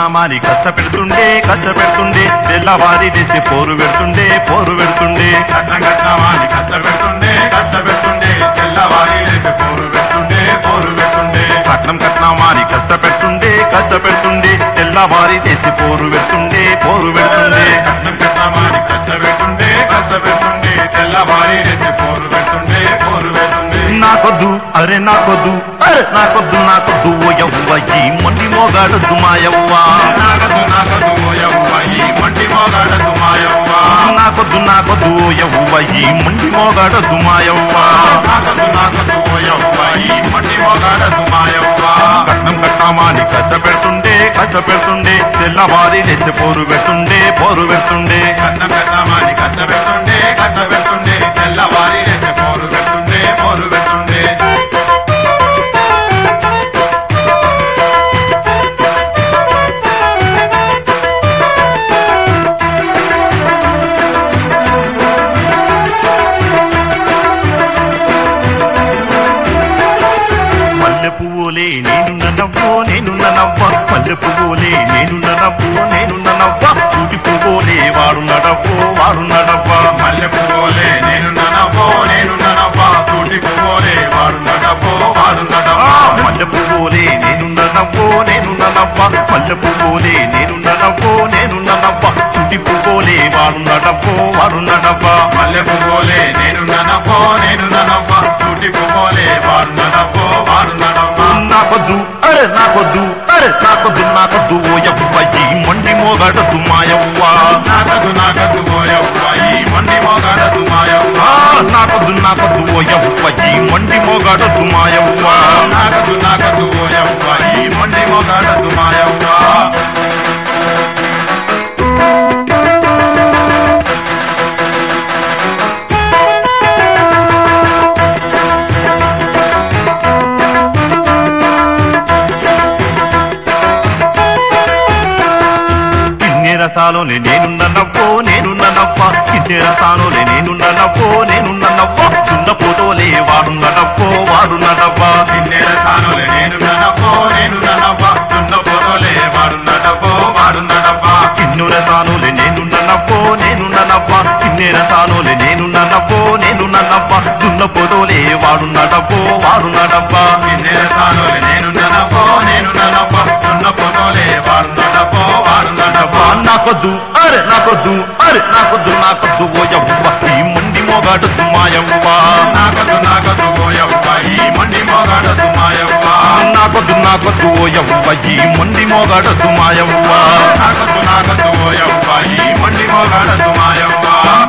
కట్నమాని కష్టపెడుతుండే కష్టపెడుతుండే తెల్లవారి తెచ్చి పోరు పెడుతుండే పోరు పెడుతుండే కట్నం కట్నమాని కష్టపెడుతుండే కష్టపెడుతుండే తెల్లవారి లేపి పోరు పెడుతుండే పోరు పెడుతుండే కట్నం కట్నమాని కష్టపెడుతుండే కష్టపెడుతుండే తెల్లవారి తెచ్చి పోరు పెడుతుండే పోరు పెడుతుండే కట్నం కట్నమాని కష్టపెడుతుండే కష్టపెడుతుండే తెల్లవారి లేపి పోరు పెడుతుండే పోరు పెడుతుండే నాకొద్దు అరే నాకొద్దు అరే నాకొద్దు నాకొద్దు ఓ యవ్వ ఈ మండి మోగాడద్దు మాయవ్వ నాగదు నాగదు ఓయవ్వ ఈ మంటి మోగాడదు మాయవ్వ నాకొద్దు నాకొద్దు ఓ యవ్వ ఈ మండి మోగాడద్దు మాయవ్వ నాగదు నాగదు ఓయవ్వ ఈ మంటి మోగాడదు మాయవ్వ కట్నం కట్టామాని కష్టపెడుతుండే కష్టపెడుతుండే తెల్లవారి నెత్తి పోరు పెడుతుండే పోరు పెడుతుండే కట్నం కట్నమాని కష్టపెడుతుండే కష్టపెడుతుండే తెల్లవారి లేపి పోరు పెడుతుండే పోరు పెడుతుండే మల్లె పువ్వులే నేనున్న నవ్వో నేనున్న నవ్వ మల్లె పువ్వులే నేనున్న నవ్వో నేనున్న నవ్వ చూటి పువ్వులే వాడు నడవ్వో వాడు నడవ్వ మల్లె పువ్వులే నేను ననవో నేను ననవా తూటి పువ్వులే వాడు నడవో వాడు నడవా మల్లె పువ్వులే నేనున్న నవ్వో నేనున్న నవ్వ మల్లె పువ్వులే నేనున్న నవ్వో నేనున్న నవ్వ చూటి పువ్వులే వాడు నడవ్వో వాడు నడవ్వ మల్లె పువ్వులే నేను ననవో నేను ననవా తూటి పువ్వులే వాడు నడవో వాడు నడవా నాకొద్దు అరే నాకొద్దు అరే నాకొద్దు నాకొద్దు ఓ యవ్వ ఈ మండి మోగడదు మాయవ్వ నాగదు నాగదు ఓయవ్వ ఈ మండి మోగాడదు మాయవ్వ ఆ, నాకొద్దు నాకొద్దు ఓ యవ్వ ఈ మండి మోగడదు మాయవ్వ నాగదు నాగదు ఓయవ్వ ఈ మండి మోగాడదు మాయవ్వ కిన్నె రసాలోనే నేనున్న నవ్వో నేనున్న నవ్వ కిన్నె రసాలోనే నేనున్న నవ్వో నేనున్న నవ్వ చున్న పోతోలే వాడున్న నవ్వో వాడున్న నవ్వ నిన్నేల తానులే నేను ననవో నేను ననవా చున్న పొరలే వాడు నడవో వాడు నడవా కిన్ను రసాలోనే నేనున్న నవ్వో నేనున్న నవ్వ కిన్నె రసాలోనే నేనున్న నవ్వో నేనున్న నవ్వ చున్న పోతోలే వాడున్న నవ్వో వాడున్న నవ్వ నిన్నేల తానులే నేను ననవో నేను ననవా చున్న పొరలే వాడు నడవో వాడు నడవా నాకొద్దు అరే నాకొద్దు అరే నాకొద్దు నాకొద్దు ఓ యవ్వ ఈ మండి మోగాడద్దు మాయవ్వ నాగదు నాగదు ఓయవ్వ ఈ మండి మోగాడదు మాయవ్వ నాకొద్దు నాకొద్దు ఓ యవ్వ ఈ మండి మోగాడద్దు మాయవ్వ నాగదు నాగదు ఓయవ్వ ఈ మండి మోగాడదు మాయవ్వ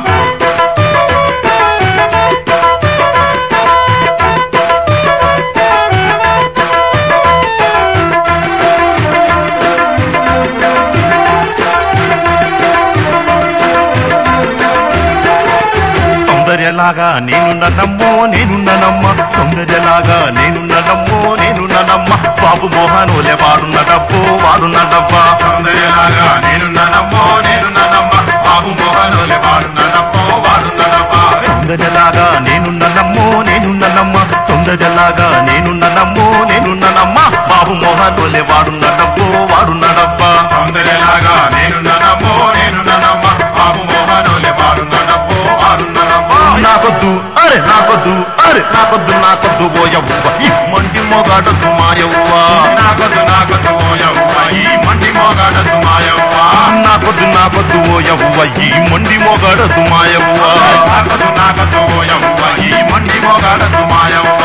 సౌందర్యలాగా నేనున్న నమ్మో నేనున్న నమ్మ సౌందర్యలాగా నేనున్న నమ్మో నేనున్న నమ్మ బాబు మోహనోలే వాడున్న డబ్బో వాడున్న డబ్బా సౌందర్యలాగా నేను ననమ్మో నేను ననమ్మ బాబు మోహనులే వాడు నడపో వాడు నడపా సౌందర్యలాగా నేనున్న నమ్మో నేనున్న నమ్మ సౌందర్యలాగా నేనున్న నమ్మో నేనున్న నమ్మ బాబు మోహనోలే వాడున్న డబ్బో వాడున్న డబ్బా సౌందర్యలాగా నేను ననమ్మో నేను ననమ్మ బాబు మోహనులే వాడు నడపో వాడు నడపా నాకొద్దు అరే నాకొద్దు అరే నాకొద్దు నాకొద్దు ఓ యవ్వ ఈ మండి మోగాడద్దు మాయవ్వ నాగదు నాగదు ఓయవ్వ ఈ మండి మోగాడదు మాయవ్వ నాకొద్దు నాకొద్దు ఓ యవ్వ ఈ మండి మోగాడద్దు మాయవ్వ నాగదు నాగదు ఓయవ్వ ఈ మండి మోగాడదు మాయవ్వ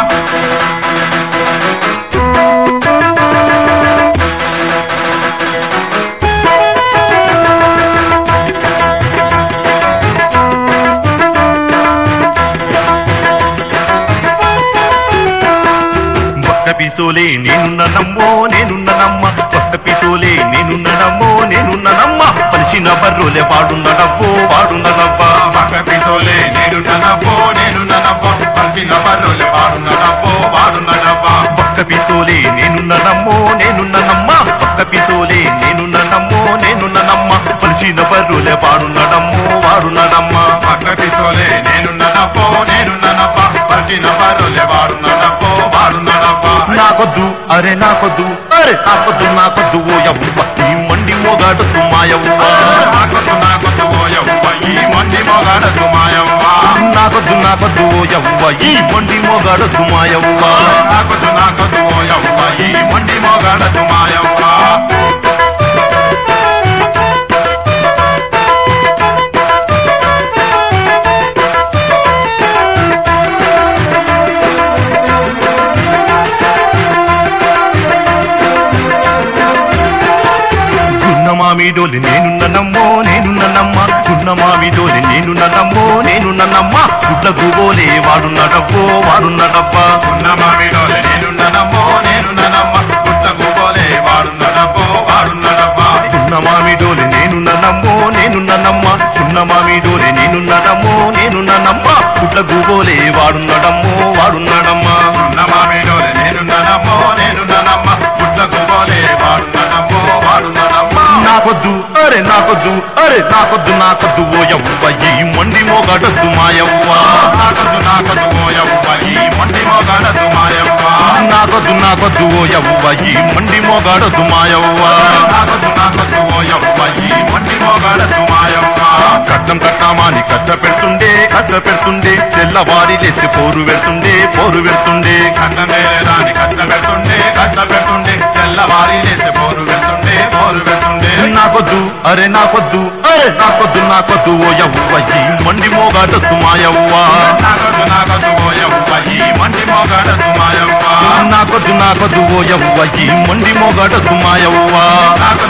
బక్క పిసోలే నేనున్న నమ్మో నేనున్న నమ్మ బక్క పిసోలే నేనున్న నమ్మో నేనున్న నమ్మ పలిసిన బర్రోలే వాడున్న డబ్బో వాడున్న డబ్బా పక్క పితోలే నేను ననపో నేను ననపో పలిసిన బర్రులే వాడు నడపో వాడు నడపా బక్క పిసోలే నేనున్న నమ్మో నేనున్న నమ్మ బక్క పిసోలే నేనున్న నమ్మో నేనున్న నమ్మ పలిసిన బర్రోలే వాడున్న డమ్మో వాడున్న డమ్మ పక్క పితోలే నేను ననపో నేను ననప పలిసిన బర్రులే వాడు నడపో వాడు నడపా నాకు నాకొద్దు అరే నాకొద్దు అరే నాకొద్దు నాకొద్దు ఓ యవ్వ ఈ మండి మోగాడు మాయవ్వ నాకొద్దు నాకొద్దు ఓ యవ్వ ఈ మంది మొగాడదు మాయవ్వ నాకొద్దు నాకొద్దు ఓ యవ్వ ఈ మండి మోగాడు మాయవ్వ నాకొద్దు నాకొద్దు ఓ యవ్వ ఈ మంది మొగాడదు మాయవ్వ గున్న మామిడోలి నేనున్న నమ్మో నేనున్న నమ్మ గున్న మామిడోలి నేనున్న నమ్మో నేనున్న నమ్మ గుడ్ల గుబోలే వాడున్నడబ్బో వాడున్నడబ్బా ఉన్న మామిడోలే నేనున్ననమ్మో నేనున్ననమ్మ పుట్టకు పోలే వాడున్నడబ్బో వాడున్నడబ్బా గున్న మామిడోలి నేనున్న నమ్మో నేనున్న నమ్మ గున్న మామిడోలి నేనున్న నమ్మో నేనున్న నమ్మ గుడ్ల గుబోలే వాడున్నడమ్మో వాడున్నడమ్మా ఉన్న మామిడోలే నేనున్ననమ్మో నేనున్ననమ్మ పుట్టకు పోలే వాడున్నడమ్మో వాడున్నడమ్మా నాకొద్దు అరే నాకొద్దు అరే నాకొద్దు నాకొద్దు ఓ యవ్వ ఈ మండి మోగాడొద్దు మాయవ్వ నాకొద్దు నాకొద్దు ఓ యవ్వ ఈ మండి మొగాడదు మాయవ్వ నాకొద్దు నాకొద్దు ఓ యవ్వ ఈ మండి మోగాడొద్దు మాయవ్వ నాకొద్దు నాకొద్దు ఓ యవ్వ ఈ మండి మొగాడదు మాయవ్వ కట్టం కట్టామాని కట్ట పెడుతుండే కట్ట పెడుతుండే తెల్లవారి లేచి పోరు పెడుతుండే పోరు పెడుతుండే కట్ట మేలే దాని కట్ట పెడుతుండే కట్ట పెడుతుండే తెల్లవారి లేచి పోరు పెడుతుండే పోరు పెడుతుండే నాకొద్దు అరే నాకొద్దు అరే నాకొద్దు నాకొద్దు ఓ యవ్వ ఈ మండి మోగాడొద్దు మాయవ్వ నాకొద్దు నాకొద్దు ఓ యవ్వ ఈ మండి మొగాడదు మాయవ్వ నాకొద్దు నాకొద్దు ఓ యవ్వ ఈ మండి మోగాడొద్దు మాయవ్వ నాకొద్దు